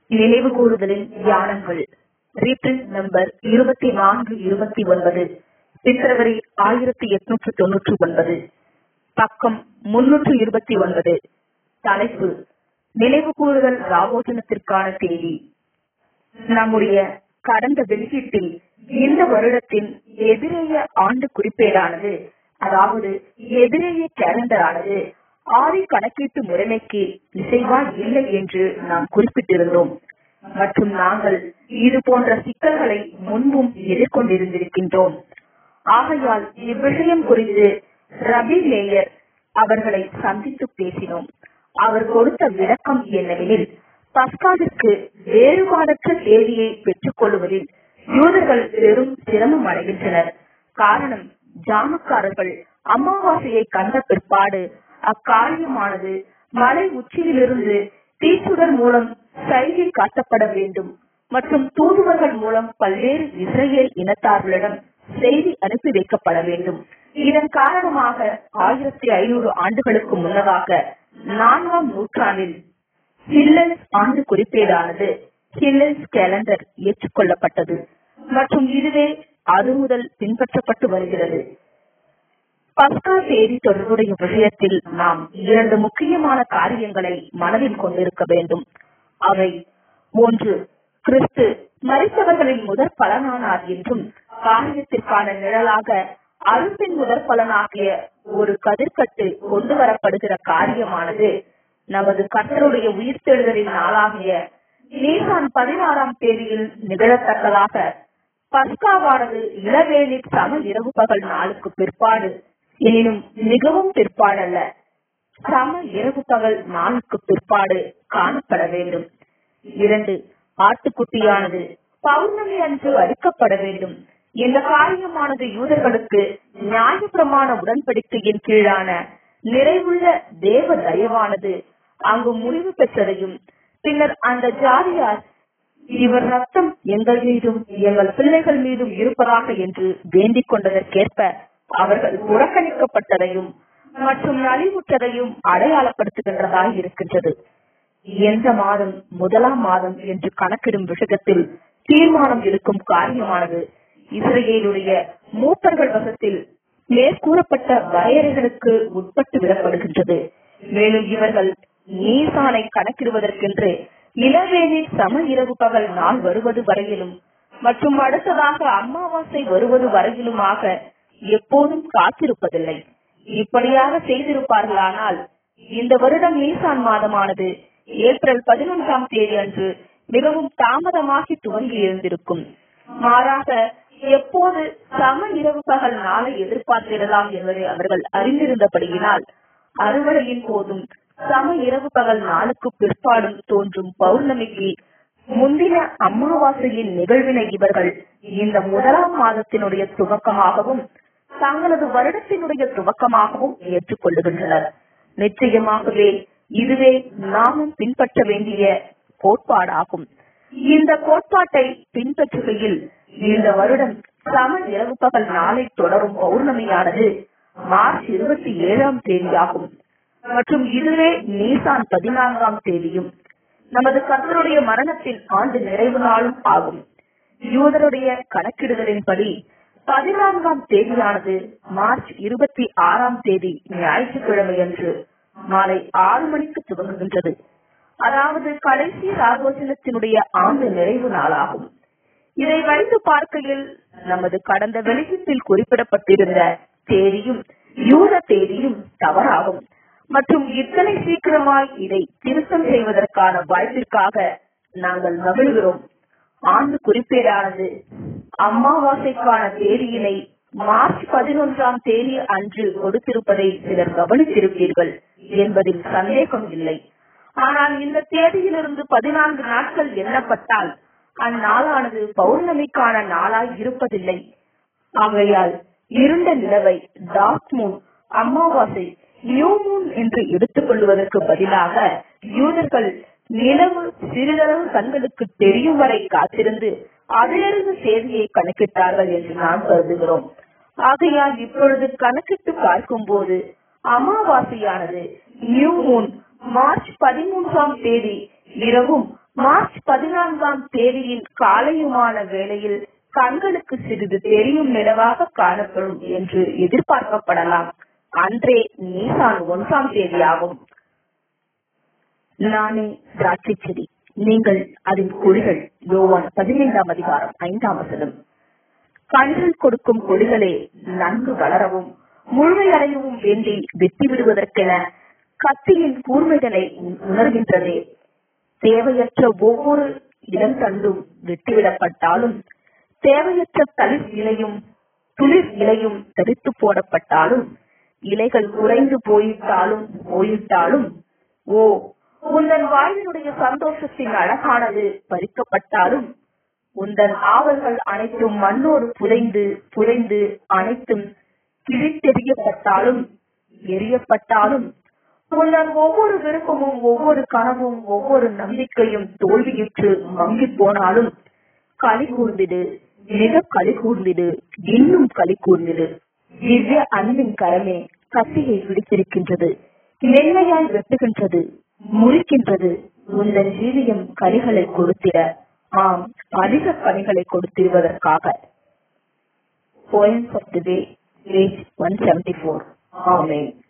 நினைவு கூறுதலின் தியானங்கள் reprint number இருபத்தி நான்கு இருபத்தி ஒன்பது பிப்ரவரி ஆயிரத்தி எட்நூற்று தொன்னூற்றி ஒன்பது பக்கம் முன்னூற்று இருபத்தி ஒன்பது தலைப்பு நினைவு கூறுதல் ராவோஜனத்திற்கான தேதி நம்முடைய கடந்த வெளியீட்டில் இந்த வருடத்தின் எதிரேய ஆண்டு குறிப்பேடானது அதாவது எதிரேய கேலண்டர் ஆனது ஆதி கணக்கீட்டு முறைமைக்கு இசைவா இல்லை என்று நாம் குறிப்பிட்டிருந்தோம் மற்றும் நாங்கள் இது போன்ற சிக்கல்களை முன்பும் எதிர்கொண்டிருந்திருக்கின்றோம் ஆகையால் இவ்விஷயம் குறித்து ரபி லேயர் அவர்களை சந்தித்து பேசினோம் அவர் கொடுத்த விளக்கம் என்னவெனில் பஸ்காவிற்கு வேறுபாடற்ற தேதியை பெற்றுக் கொள்வதில் யூதர்கள் பெரும் சிரமம் அடைகின்றனர் காரணம் ஜாமக்காரர்கள் அமாவாசையை கண்ட பிற்பாடு அக்காரியமானது மலை உச்சியிலிருந்து தீச்சுடர் மூலம் சைகை காட்டப்பட வேண்டும் மற்றும் தூதுவர்கள் மூலம் பல்வேறு இஸ்ரேல் இனத்தார்களிடம் செய்தி அனுப்பி வைக்கப்பட வேண்டும் இதன் காரணமாக ஆயிரத்தி ஐநூறு ஆண்டுகளுக்கு முன்னதாக நான்காம் நூற்றாண்டில் ஹில்லன்ஸ் ஆண்டு குறிப்பேடானது ஹில்லன்ஸ் கேலண்டர் ஏற்றுக்கொள்ளப்பட்டது மற்றும் இதுவே அது முதல் பின்பற்றப்பட்டு வருகிறது பஸ்கா தேதி தொடர்புடைய விஷயத்தில் நாம் இரண்டு முக்கியமான காரியங்களை மனதில் கொண்டிருக்க வேண்டும் அவை ஒன்று கிறிஸ்து மறித்தவர்களின் முதற் பலனானார் என்றும் காரியத்திற்கான நிழலாக அரும்பின் முதற் பலனாகிய ஒரு கதிர்கட்டு கொண்டு வரப்படுகிற காரியமானது நமது கர்த்தருடைய உயிர்த்தெழுதலின் நாளாகிய நீசான் பதினாறாம் தேதியில் நிகழத்தக்கதாக பஸ்காவானது இளவேலில் சம இரவு பகல் நாளுக்கு பிற்பாடு எனினும் மிகவும் பிற்பாடல்ல சம இரவு பகல் நாளுக்கு பிற்பாடு காணப்பட வேண்டும் இரண்டு ஆட்டுக்குட்டியானது பௌர்ணமி அன்று அளிக்கப்பட வேண்டும் இந்த காரியமானது யூதர்களுக்கு நியாயப்பிரமாண உடன்படிக்கையின் கீழான நிறைவுள்ள தேவ தயவானது அங்கு முடிவு பெற்றதையும் பின்னர் அந்த ஜாதியார் இவர் ரத்தம் எங்கள் மீதும் எங்கள் பிள்ளைகள் மீதும் இருப்பதாக என்று வேண்டிக் கொண்டதற்கேற்ப அவர்கள் புறக்கணிக்கப்பட்டதையும் மற்றும் நலிவுற்றதையும் அடையாளப்படுத்துகின்றதாய் இருக்கின்றது எந்த மாதம் முதலாம் மாதம் என்று கணக்கிடும் விஷயத்தில் தீர்மானம் எடுக்கும் காரியமானது இஸ்ரேலுடைய மூப்பர்கள் வசத்தில் மேற்கூறப்பட்ட வரையறைகளுக்கு உட்பட்டு விடப்படுகின்றது மேலும் இவர்கள் நீசானை கணக்கிடுவதற்கென்று இளவேலி சம இரவு பகல் நாள் வருவது வரையிலும் மற்றும் அடுத்ததாக அமாவாசை வருவது வரையிலுமாக எப்போதும் காத்திருப்பதில்லை இப்படியாக செய்திருப்பார்களானால் இந்த வருடம் நீசான் மாதமானது ஏப்ரல் பதினொன்றாம் தேதி அன்று மிகவும் தாமதமாகி துவங்கி இருந்திருக்கும் மாறாக எப்போது சம இரவு பகல் நாளை எதிர்பார்த்திடலாம் என்பதை அவர்கள் அறிந்திருந்தபடியினால் அறுவடையின் போதும் சம இரவு பகல் நாளுக்கு பிற்பாடும் தோன்றும் பௌர்ணமிக்கு முந்தின அமாவாசையின் நிகழ்வினை இவர்கள் இந்த முதலாம் மாதத்தினுடைய துவக்கமாகவும் தங்களது வருடத்தினுடைய துவக்கமாகவும் ஏற்றுக்கொள்ளுகின்றனர் நிச்சயமாகவே இதுவே நாமும் பின்பற்ற வேண்டிய கோட்பாடாகும் இந்த கோட்பாட்டை பின்பற்றுகையில் இந்த வருடம் சம இரவு பகல் நாளை தொடரும் பௌர்ணமியானது மார்ச் இருபத்தி ஏழாம் தேதியாகும் மற்றும் இதுவே நீசான் பதினான்காம் தேதியும் நமது கர்த்தருடைய மரணத்தின் ஆண்டு நிறைவு நாளும் ஆகும் யூதருடைய கணக்கிடுதலின்படி பதினான்காம் தேதியானது மார்ச் இருபத்தி ஆறாம் தேதி ஞாயிற்றுக்கிழமை அன்று மாலை ஆறு மணிக்கு துவங்குகின்றது அதாவது கடைசி ராகோஜனத்தினுடைய ஆண்டு நிறைவு நாளாகும் இதை வைத்து பார்க்கையில் நமது கடந்த வெளியீட்டில் குறிப்பிடப்பட்டிருந்த தேதியும் யூத தேதியும் தவறாகும் மற்றும் இத்தனை சீக்கிரமாய் இதை திருத்தம் செய்வதற்கான வாய்ப்பிற்காக நாங்கள் மகிழ்கிறோம் ஆண்டு குறிப்பேடானது அமாவாசைக்கான தேதியினை மார்ச் பதினொன்றாம் தேதி அன்று கொடுத்திருப்பதை சிலர் கவனித்திருப்பீர்கள் என்பதில் சந்தேகம் இல்லை ஆனால் இந்த தேதியிலிருந்து பதினான்கு நாட்கள் எண்ணப்பட்டால் அந்நாளானது பௌர்ணமிக்கான நாளாய் இருப்பதில்லை ஆகையால் இருண்ட நிலவை டார்க் மூன் அமாவாசை நியூ மூன் என்று எடுத்துக் கொள்வதற்கு பதிலாக யூதர்கள் நிலவு சிறிதளவு கண்களுக்கு தெரியும் வரை காத்திருந்து அதிலிருந்து செய்தியை கணக்கிட்டார்கள் என்று நாம் கருதுகிறோம் ஆகையால் இப்பொழுது கணக்கிட்டு பார்க்கும் போது அமாவாசையானது நியூ மூன் மார்ச் பதிமூன்றாம் தேதி இரவும் மார்ச் பதினான்காம் தேதியின் காலையுமான வேளையில் கண்களுக்கு சிறிது தெரியும் நிலவாக காணப்படும் என்று எதிர்பார்க்கப்படலாம் அன்றே நீசான் ஒன்றாம் தேதியாகும் நானே திராட்சை செடி நீங்கள் அதன் கொடிகள் யோவான் பதினைந்தாம் அதிகாரம் ஐந்தாம் வசனம் கண்கள் கொடுக்கும் கொடிகளே நன்கு வளரவும் முழுமையடையவும் வேண்டி வெட்டி விடுவதற்கென கத்தியின் கூர்மைகளை உணர்கின்றதே தேவையற்ற ஒவ்வொரு இளந்தண்டும் வெட்டிவிடப்பட்டாலும் தேவையற்ற தளிர் இலையும் துளிர் இலையும் தரித்து போடப்பட்டாலும் இலைகள் குறைந்து போயிட்டாலும் போயிட்டாலும் ஓ உந்தன் வாழ்வினுடைய சந்தோஷத்தின் அழகானது பறிக்கப்பட்டாலும் உந்தன் ஆவல்கள் அனைத்தும் மண்ணோடு புதைந்து புதைந்து அனைத்தும் கிழித்தெறியப்பட்டாலும் எரியப்பட்டாலும் உன்னன் ஒவ்வொரு விருப்பமும் ஒவ்வொரு கனவும் ஒவ்வொரு நம்பிக்கையும் தோல்வியுற்று மங்கி போனாலும் களி கூர்ந்திடு மிக களி கூர்ந்திடு இன்னும் களி கூர்ந்திடு திவ்ய அன்பின் கரமே கத்தியை பிடித்திருக்கின்றது மென்மையாய் வெட்டுகின்றது முறிக்கின்றது உந்தன் ஜீவியம் கனிகளை கொடுத்திட ஆம் அதிக கனிகளை கொடுத்திருவதற்காக Poems of the Day, page 174. Amen.